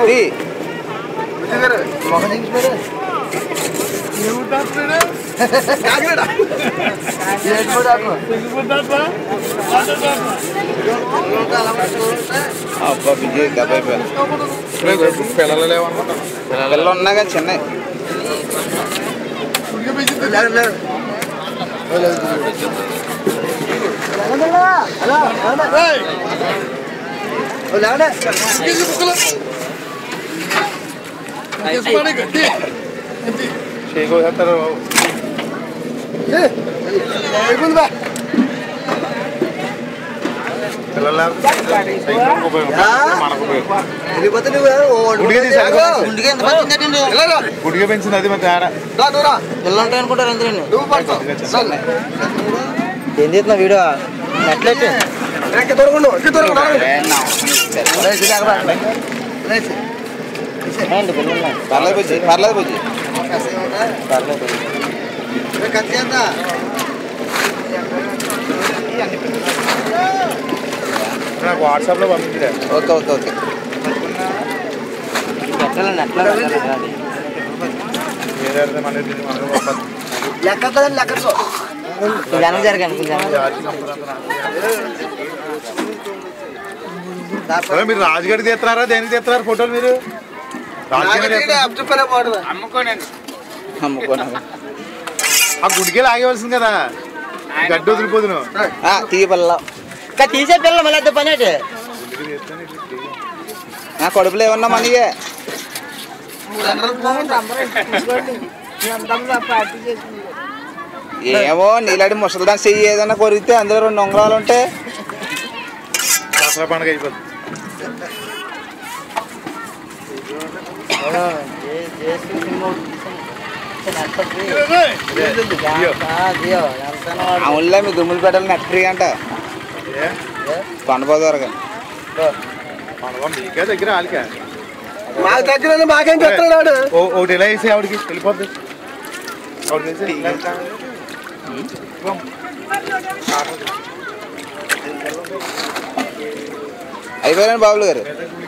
తీ. అబ్బా బిజీ డెబ్బై వేలు పిల్లలు లేవనుకుంటా పిల్లలు ఉన్నా కానీ చిన్న చేసేస్తారు పిల్లలు లేకపోతే ఉపయోగం మనకు ఉపయోగం గుడిగా తీసారు గుండెకి ఎంత పచ్చిందండి గుడిగా పెంచింది అది మరి తేడా పిల్లలు ఉంటాయి అనుకుంటారు ఎందుకండి ఏం చేస్తున్నా వీడియో నెట్లెట్ ఏంటి పిల్లలు పర్లేదు బుజ్జి పర్లేదు బుజ్జి పర్లేదు నాకు వాట్సాప్లో పంపించలే ఓకే ఓకే ఓకే పెట్టాలి నెట్లో పెట్టాలి అది. ఏదైతే మన ఇంటికి మనకు పంపదు. కొంచెం వెనక జరగండి కొంచెం వెనక అరే మీరు రాజుగారి తీస్తున్నారా దేనికి తీస్తున్నారు ఫోటోలు మీరు రాజుగారి తీస్తున్నారు. అమ్ముకోనా ఆ గుడికి ఆగేవలసింది కదా గడ్డి వదిలిపోదును తీ పిల్ల ఇంకా తీసే పిల్లలు మళ్ళీ అద్దె పని ఏంటి నా కడుపులో ఏమన్నా మనకి ఏమో నీలాంటి ముసలిదాన్ని చెయ్యి ఏదైనా కొరిగితే అందులో రెండు ఉంగరాలు ఉంటే దసరా పండుగ అయిపోతుంది అవునులే మీ దుమ్ములు పెట్టాలి నెట్ ఫ్రీ అంట ఏ? కొండపోతారు కానీ పండుగ మీకే దగ్గర వాళ్ళకే మాకు దగ్గర మాకేం చెప్తున్నాడు ఓ ఒకటి ఎలా వేసి ఆవిడకి వెళ్ళిపోద్ది ఆవిడకి వేసి ఇలా. అయిపోయారండి బాబులు గారు